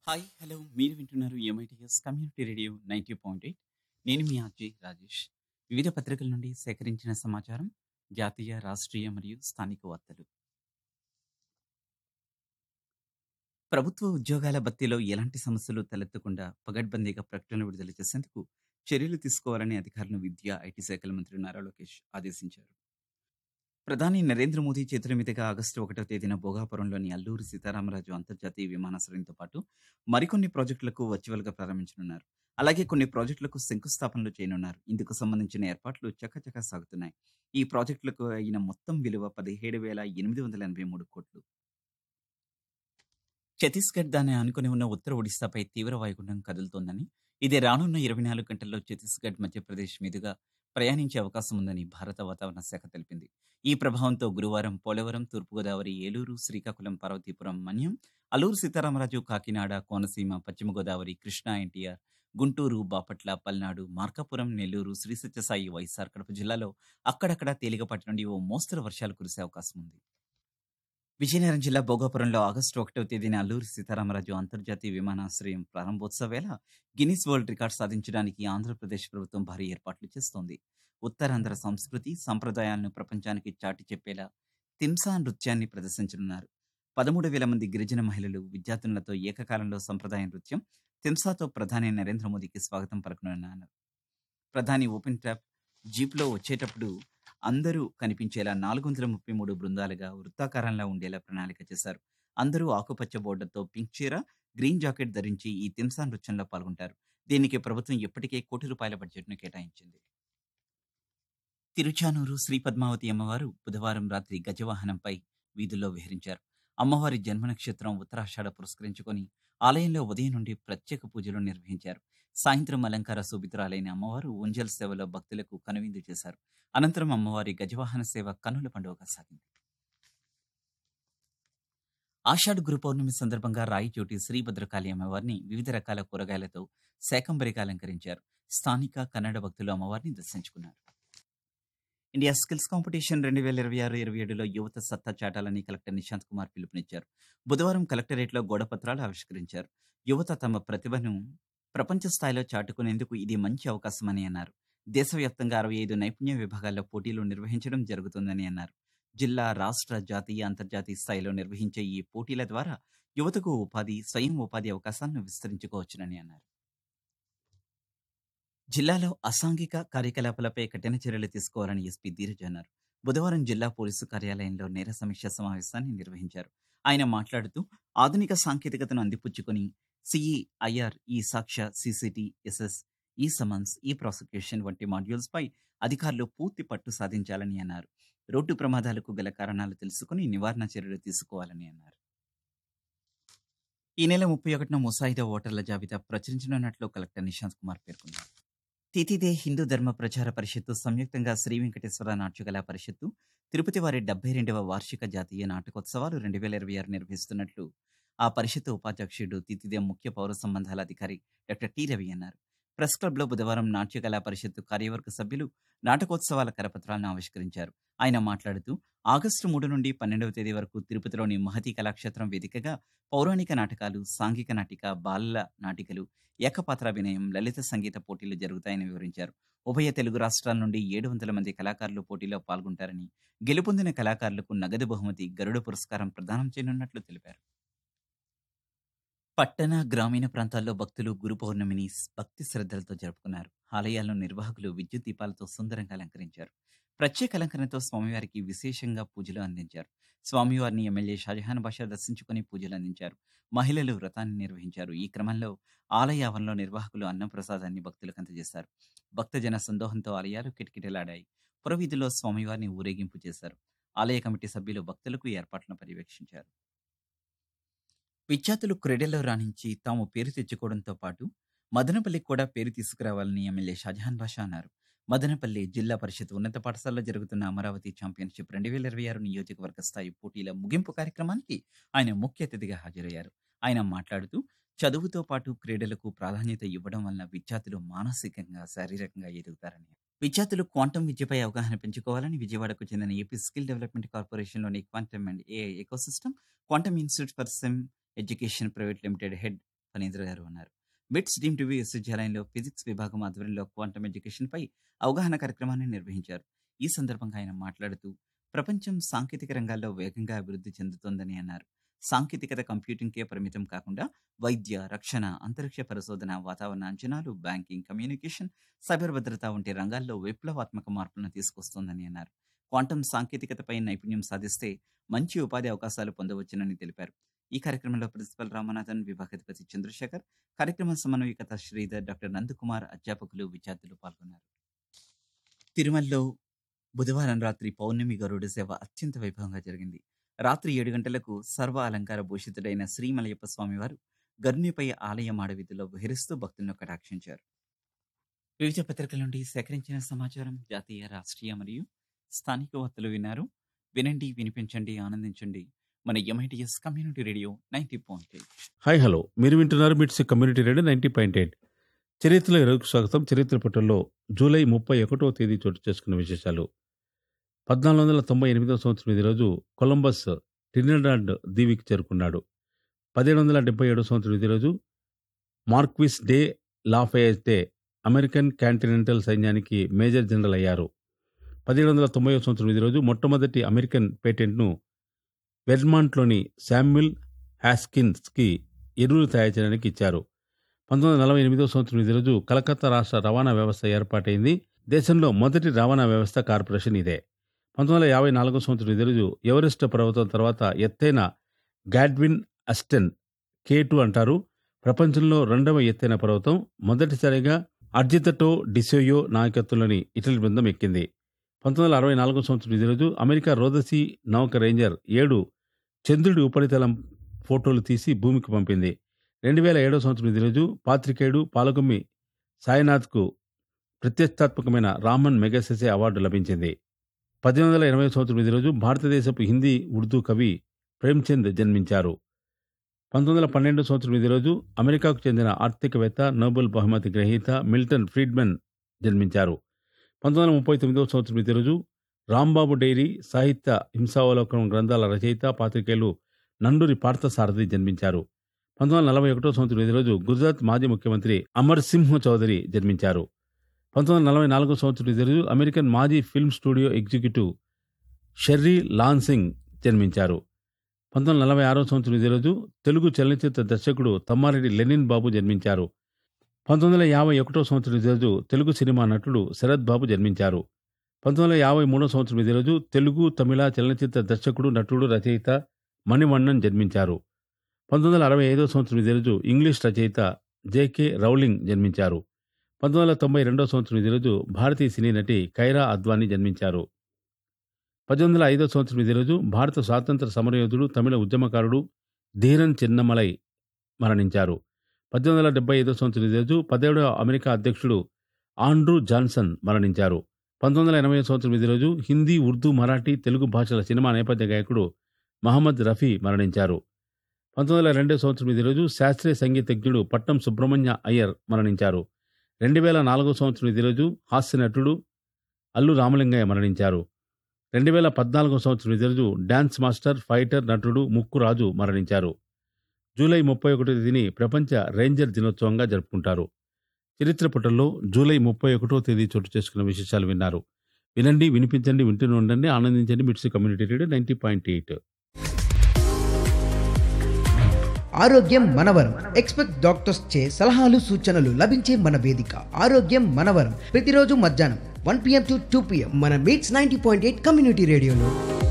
hi hello మీరు వింటున్నారు MITS community radio ninety point eight నేను మీ ఆర్జీ రాజేష్ వివిధ పత్రికల నుండి సేకరించిన సమాచారం జాతీయ రాష్ట్రీయ మరియు స్థానిక వార్తలు ప్రభుత్వ ఉద్యోగాల భర్తీలో ఎలాంటి సమస్యలు తలెత్తకుండా పగడ్బందీగా ప్రకటనలు విడుదల చేసేందుకు చర్యలు తీసుకోవాలని అధికారులను విద్యా ఐటీ శాఖల మంత్రి నారా లోకేష్ ఆదేశించారు ప్రధాని నరేంద్ర మోదీ చేతుల మీదుగా ఆగస్టు ఒకటో తేదీన భోగాపురంలోని అల్లూరి సీతారామరాజు అంతర్జాతీయ విమానాశ్రయంతో పాటు మరికొన్ని ప్రాజెక్టులకు వర్చువల్గా ప్రారంభించనున్నారు అలాగే కొన్ని ప్రాజెక్టులకు శంకుస్థాపనలు చేయనున్నారు ఇందుకు సంబంధించిన ఏర్పాట్లు చకచకా సాగుతున్నాయి ఈ ప్రాజెక్టులకు అయిన మొత్తం విలువ పదిహేడు వేల ఎనిమిది వందల ఎనభై మూడు కోట్లు ఛత్తీస్గఢ్ దాన్ని ఆనుకుని ఉన్న ఉత్తర ఒడిశాపై తీవ్ర వాయుగుండం కదులుతోందని ఇది రానున్న ఇరవై నాలుగు గంటల్లో ఛత్తీస్గఢ్ మధ్యప్రదేశ్ మీదుగా ప్రయాణించే అవకాశం ఉందని భారత వాతావరణ శాఖ తెలిపింది ఈ ప్రభావంతో గురువారం పోలవరం తూర్పుగోదావరి ఏలూరు శ్రీకాకుళం పార్వతీపురం మన్యం అల్లూరు సీతారామరాజు కాకినాడ కోనసీమ పశ్చిమ గోదావరి కృష్ణా ఎన్టీఆర్ గుంటూరు బాపట్ల పల్నాడు మార్కాపురం నెల్లూరు శ్రీ సత్యసాయి వైఎస్ఆర్ కడప జిల్లాలో అక్కడక్కడ తేలికపాటి నుండి ఓ మోస్తరు వర్షాలు కురిసే అవకాశం ఉంది విజయనగరం జిల్లా భోగాపురంలో ఆగస్టు ఒకటవ తేదీన అల్లూరి సీతారామరాజు అంతర్జాతీయ విమానాశ్రయం ప్రారంభోత్సవ వేళ గిన్నిస్ వరల్డ్ రికార్డ్ సాధించడానికి ఆంధ్రప్రదేశ్ ప్రభుత్వం భారీ ఏర్పాట్లు చేస్తోంది ఉత్తరాంధ్ర సంస్కృతి సంప్రదాయాలను ప్రపంచానికి చాటి చెప్పేలా తింసా నృత్యాన్ని ప్రదర్శించనున్నారు పదమూడు వేల మంది గిరిజన మహిళలు విద్యార్థినులతో ఏకకాలంలో సంప్రదాయ నృత్యం తింసాతో ప్రధాని నరేంద్ర మోదీకి స్వాగతం పలకనున్నారు ప్రధాని ఓపెన్ ట్రాప్ జీప్లో వచ్చేటప్పుడు అందరూ కనిపించేలా నాలుగు వందల ముప్పై మూడు బృందాలుగా వృత్తాకారంలో ఉండేలా ప్రణాళిక చేశారు అందరూ ఆకుపచ్చ బోర్డర్తో పింక్ చీర గ్రీన్ జాకెట్ ధరించి ఈ తింసా నృత్యంలో పాల్గొంటారు దీనికి ప్రభుత్వం ఇప్పటికే కోటి రూపాయల బడ్జెట్ను కేటాయించింది తిరుచానూరు శ్రీ పద్మావతి అమ్మవారు బుధవారం రాత్రి గజవాహనంపై వీధుల్లో విహరించారు అమ్మవారి జన్మ నక్షత్రం ఉత్తరాషాఢ పురస్కరించుకొని ఆలయంలో ఉదయం నుండి ప్రత్యేక పూజలు నిర్వహించారు సాయంత్రం అలంకార శోభితురాలైన అమ్మవారు ఉంజల్ సేవలో భక్తులకు కనువిందు చేశారు అనంతరం అమ్మవారి గజవాహన సేవ కన్నుల పండుగగా సాగింది ఆషాఢ గురు పౌర్ణమి సందర్భంగా రాయిచోటి శ్రీ భద్రకాళి అమ్మవారిని వివిధ రకాల కూరగాయలతో శాకంబరిగా అలంకరించారు స్థానిక కన్నడ భక్తులు అమ్మవారిని దర్శించుకున్నారు ఇండియా స్కిల్స్ కాంపిటీషన్ రెండు వేల ఇరవై ఆరు ఇరవై ఏడులో యువత సత్తా చాటాలని కలెక్టర్ నిశాంత్ కుమార్ పిలుపునిచ్చారు బుధవారం కలెక్టరేట్లో గోడపత్రాలు ఆవిష్కరించారు యువత తమ ప్రతిభను ప్రపంచ స్థాయిలో చాటుకునేందుకు ఇది మంచి అవకాశమని అన్నారు దేశవ్యాప్తంగా అరవై ఐదు నైపుణ్య విభాగాల్లో పోటీలు నిర్వహించడం జరుగుతుందని అన్నారు జిల్లా రాష్ట్ర జాతీయ అంతర్జాతీయ స్థాయిలో నిర్వహించే ఈ పోటీల ద్వారా యువతకు ఉపాధి స్వయం ఉపాధి అవకాశాలను విస్తరించుకోవచ్చునని అన్నారు జిల్లాలో అసాంఘిక కార్యకలాపాలపై కఠిన చర్యలు తీసుకోవాలని ఎస్పీ ధీరజ్ అన్నారు బుధవారం జిల్లా పోలీసు కార్యాలయంలో నేర సమీక్ష సమావేశాన్ని నిర్వహించారు ఆయన మాట్లాడుతూ ఆధునిక సాంకేతికతను అందిపుచ్చుకొని CE IR e Sakshya CCT SS e summons e prosecution వంటి మాడ్యూల్స్ పై అధికారులు పూర్తి పట్టు సాధించాలని అన్నారు రోడ్డు ప్రమాదాలకు గల కారణాలు తెలుసుకుని నివారణ చర్యలు తీసుకోవాలని అన్నారు ఈ నెల ముప్పై ఒకటిన ముసాయిదా ఓటర్ల జాబితా ప్రచురించనున్నట్లు కలెక్టర్ నిశాంత్ కుమార్ పేర్కొన్నారు తితిదే హిందూ ధర్మ ప్రచార పరిషత్తు సంయుక్తంగా శ్రీ వెంకటేశ్వర నాట్యకళా పరిషత్తు తిరుపతి వారి డెబ్బై రెండవ వార్షిక జాతీయ నాటకోత్సవాలు రెండు వేల ఇరవై ఆరు నిర్వహిస్తున్నట్లు ఆ పరిషత్తు ఉపాధ్యక్షుడు తితిదే ముఖ్య పౌర సంబంధాల అధికారి డాక్టర్ టి రవి అన్నారు ప్రెస్ క్లబ్లో బుధవారం నాట్యకళా పరిషత్తు కార్యవర్గ సభ్యులు నాటకోత్సవాల కరపత్రాలను ఆవిష్కరించారు ఆయన మాట్లాడుతూ ఆగస్టు మూడు నుండి పన్నెండవ తేదీ వరకు తిరుపతిలోని మహతి కళాక్షేత్రం వేదికగా పౌరాణిక నాటకాలు సాంఘిక నాటిక బాలల నాటికలు ఏకపాత్రాభినయం లలిత సంగీత పోటీలు జరుగుతాయని వివరించారు ఉభయ తెలుగు రాష్ట్రాల నుండి ఏడు వందల మంది కళాకారులు పోటీలో పాల్గొంటారని గెలుపొందిన కళాకారులకు నగదు బహుమతి గరుడ పురస్కారం ప్రదానం చేయనున్నట్లు తెలిపారు పట్టణ గ్రామీణ ప్రాంతాల్లో భక్తులు గురు పౌర్ణమిని భక్తి శ్రద్ధలతో జరుపుకున్నారు ఆలయాల్లో నిర్వాహకులు విద్యుత్ దీపాలతో సుందరంగా అలంకరించారు ప్రత్యేక అలంకరణతో స్వామివారికి విశేషంగా పూజలు అందించారు స్వామివారిని ఎమ్మెల్యే షాజహాన్ బాషా దర్శించుకుని పూజలు అందించారు మహిళలు వ్రతాన్ని నిర్వహించారు ఈ క్రమంలో ఆలయ ఆవరణలో నిర్వాహకులు అన్నప్రసాదాన్ని భక్తులకు అందజేశారు భక్తజన సందోహంతో ఆలయాలు కిటకిటలాడాయి పురవీధిలో స్వామివారిని ఊరేగింపు చేశారు ఆలయ కమిటీ సభ్యులు భక్తులకు ఏర్పాట్లను పర్యవేక్షించారు విద్యార్థులు క్రీడల్లో రాణించి తాము పేరు తెచ్చుకోవడంతో పాటు మదనపల్లికి కూడా పేరు తీసుకురావాలని ఎమ్మెల్యే షాజహాన్ బాషా అన్నారు మదనపల్లి జిల్లా పరిషత్ ఉన్నత పాఠశాలలో జరుగుతున్న అమరావతి ఛాంపియన్షిప్ రెండు వేల ఇరవై ఆరు నియోజకవర్గ స్థాయి పోటీల ముగింపు కార్యక్రమానికి ఆయన ముఖ్య అతిథిగా హాజరయ్యారు ఆయన మాట్లాడుతూ చదువుతో పాటు క్రీడలకు ప్రాధాన్యత ఇవ్వడం వలన విద్యార్థులు మానసికంగా శారీరకంగా ఎదుగుతారని విద్యార్థులు క్వాంటం విద్యపై అవగాహన పెంచుకోవాలని విజయవాడకు చెందిన ఏపీ స్కిల్ డెవలప్మెంట్ కార్పొరేషన్లోని quantum and AI ecosystem quantum institute for sem education private limited head Phanindra garu అన్నారు బిట్స్ డీమ్ టీవీ విశ్వవిద్యాలయంలో ఫిజిక్స్ విభాగం ఆధ్వర్యంలో క్వాంటమ్ ఎడ్యుకేషన్ పై అవగాహన కార్యక్రమాన్ని నిర్వహించారు ఈ సందర్భంగా ఆయన మాట్లాడుతూ ప్రపంచం సాంకేతిక రంగాల్లో వేగంగా అభివృద్ధి చెందుతోందని అన్నారు సాంకేతికత కంప్యూటింగ్కే పరిమితం కాకుండా వైద్య రక్షణ అంతరిక్ష పరిశోధన వాతావరణ అంచనాలు బ్యాంకింగ్ కమ్యూనికేషన్ సైబర్ భద్రత వంటి రంగాల్లో విప్లవాత్మక మార్పులను తీసుకొస్తోందని అన్నారు క్వాంటమ్ సాంకేతికతపై నైపుణ్యం సాధిస్తే మంచి ఉపాధి అవకాశాలు పొందవచ్చునని తెలిపారు ఈ కార్యక్రమంలో ప్రిన్సిపల్ రామనాథన్ విభాగాధిపతి చంద్రశేఖర్ కార్యక్రమ సమన్వయకత శ్రీధర్ డాక్టర్ నందకుమార్ అధ్యాపకులు విద్యార్థులు పాల్గొన్నారు తిరుమలలో బుధవారం రాత్రి పౌర్ణమి గరుడ సేవ అత్యంత వైభవంగా జరిగింది రాత్రి ఏడు గంటలకు సర్వ అలంకార భూషితుడైన శ్రీమలయప్ప స్వామివారు గరునిపై ఆలయ మాడవీధిలో విహరిస్తూ భక్తులను కటాక్షించారు వివిధ పత్రికల నుండి సేకరించిన సమాచారం జాతీయ రాష్ట్రీయ మరియు స్థానిక వార్తలు విన్నారు వినండి వినిపించండి ఆనందించండి మన MITS community radio ninety point eight hi hello మీరు వింటున్నారు MITS community radio ninety point eight చరిత్రలో ఈరోజు స్వాగతం చరిత్ర పట్టణంలో జూలై ముప్పై ఒకటో తేదీ చోటు చేసుకున్న విశేషాలు పద్నాలుగు వందల తొంభై ఎనిమిదవ సంవత్సరం ఇది రోజు కొలంబస్ ట్రినిడాడ్ దీవికి చేరుకున్నాడు పదిహేడు వందల డెబ్బై ఏడవ సంవత్సరం ఇది రోజు Marquis de Lafayette American continental సైన్యానికి మేజర్ జనరల్ అయ్యారు పదిహేడు వందల తొంభై సంవత్సరం ఇది రోజు మొట్టమొదటి అమెరికన్ పేటెంట్ను వెర్మాంట్లోని శామ్యుల్ హ్యాస్కిన్స్కి ఎరువులు తయారు చేయడానికి ఇచ్చారు పంతొమ్మిది వందల నలభై ఎనిమిదవ సంవత్సరం ఇది రోజు కలకత్తా రాష్ట్ర రవాణా వ్యవస్థ ఏర్పాటైంది దేశంలో మొదటి రవాణా వ్యవస్థ కార్పొరేషన్ ఇదే పంతొమ్మిది వందల యాభై నాలుగో సంవత్సరం ఇది రోజు ఎవరెస్ట్ పర్వతం తర్వాత ఎత్తైన గాడ్విన్ అస్టెన్ కే టూ అంటారు ప్రపంచంలో రెండవ ఎత్తైన పర్వతం మొదటిసారిగా అర్జితటో డిసోయో నాయకత్వంలోని ఇటలీ బృందం ఎక్కింది పంతొమ్మిది వందల అరవై నాలుగో సంవత్సరం ఇది రోజు అమెరికా రోదసి నౌక రేంజర్ ఏడు చంద్రుడి ఉపరితలం ఫోటోలు తీసి భూమికి పంపింది రెండు వేల ఏడవ సంవత్సరం ఇది రోజు పాత్రికేయుడు పాలకొమ్మి సాయినాథ్కు ప్రత్యక్షాత్మకమైన రామన్ మెగాసెసే అవార్డు లభించింది పద్దెనిమిది వందల ఎనభై సంవత్సరం ఇది రోజు భారతదేశపు హిందీ ఉర్దూ కవి ప్రేమ్చంద్ జన్మించారు పంతొమ్మిది వందల పన్నెండు సంవత్సరం ఇది రోజు అమెరికాకు చెందిన ఆర్థికవేత్త నోబెల్ బహుమతి గ్రహీత మిల్టన్ ఫ్రీడ్మన్ జన్మించారు పంతొమ్మిది వందల ముప్పై తొమ్మిదవ సంవత్సరం ఇది రోజు రాంబాబు డైరీ సాహిత్య హింసావలోకనం గ్రంథాల రచయిత పాత్రికేయులు నండూరి పార్థసారథి జన్మించారు పంతొమ్మిది వందల నలభై ఒకటో సంవత్సరం ఇదే రోజు గుజరాత్ మాజీ ముఖ్యమంత్రి అమర్ సింహ్ చౌదరి జన్మించారు పంతొమ్మిది వందల నలభై నాలుగో సంవత్సరం ఇదే రోజు అమెరికన్ మాజీ film studio executive Sherry Lansing జన్మించారు పంతొమ్మిది వందల నలభై ఆరో సంవత్సరం ఇదే రోజు తెలుగు చలనచిత్ర దర్శకుడు తమ్మారెడ్డి లెనిన్ బాబు జన్మించారు పంతొమ్మిది వందల యాభై ఒకటో సంవత్సరం ఇదే రోజు తెలుగు సినిమా నటుడు శరత్ బాబు జన్మించారు పంతొమ్మిది వందల యాభై మూడో సంవత్సరం ఇదే రోజు తెలుగు తమిళ చలనచిత్ర దర్శకుడు నటుడు రచయిత మణివണ്ണన్ జన్మించారు పంతొమ్మిది వందల అరవై ఐదో సంవత్సరం ఇదే రోజు ఇంగ్లీష్ రచయిత జేకే రౌలింగ్ జన్మించారు పంతొమ్మిది వందల తొంభై రెండో సంవత్సరం ఇదే రోజు భారతీయ సినీ నటి కైరా అద్వానీ జన్మించారు పద్దెనిమిది వందల ఐదో సంవత్సరం ఇదే రోజు భారత స్వాతంత్ర సమరయోధుడు తమిళ ఉద్యమకారుడు ధీరన్ చిన్నమలై మరణించారు పద్దెనిమిది వందల డెబ్బై ఐదో సంవత్సరం ఇదే రోజు పదిహేడవ అమెరికా అధ్యక్షుడు ఆండ్రూ జాన్సన్ మరణించారు పంతొమ్మిది వందల ఎనభై సంవత్సరం ఇదే రోజు హిందీ ఉర్దూ మరాఠీ తెలుగు భాషల సినిమా నేపథ్య గాయకుడు మహమ్మద్ రఫీ మరణించారు పంతొమ్మిది వందల రెండో సంవత్సరం ఇదే రోజు శాస్త్రీయ సంగీతజ్ఞుడు పట్నం సుబ్రహ్మణ్య అయ్యర్ మరణించారు రెండు వేల నాలుగో సంవత్సరం ఇదే రోజు హాస్య నటుడు అల్లు రామలింగయ్య మరణించారు రెండు వేల పద్నాలుగో సంవత్సరం ఇదే రోజు డాన్స్ మాస్టర్ ఫైటర్ నటుడు ముక్కు రాజు మరణించారు జూలై ముప్పై ఒకటో తేదీని ప్రపంచ రేంజర్ దినోత్సవంగా జరుపుకుంటారు చరిత్ర పుటల్లో జూలై ముప్పై ఒకటో తేదీ చోటు చేసుకున్న విశేషాలు విన్నారు వినండి వినిపించండి వింటూనే ఉండండి ఆనందించండి MITS community radio ninety point eight ఆరోగ్యం మనవరం ఎక్స్పెక్ట్ డాక్టర్స్ చే సలహాలు సూచనలు లభించే మన వేదిక ఆరోగ్యం మనవరం ప్రతిరోజు మధ్యాహ్నం one PM to two PM మన MITS ninety point eight community రేడియోలో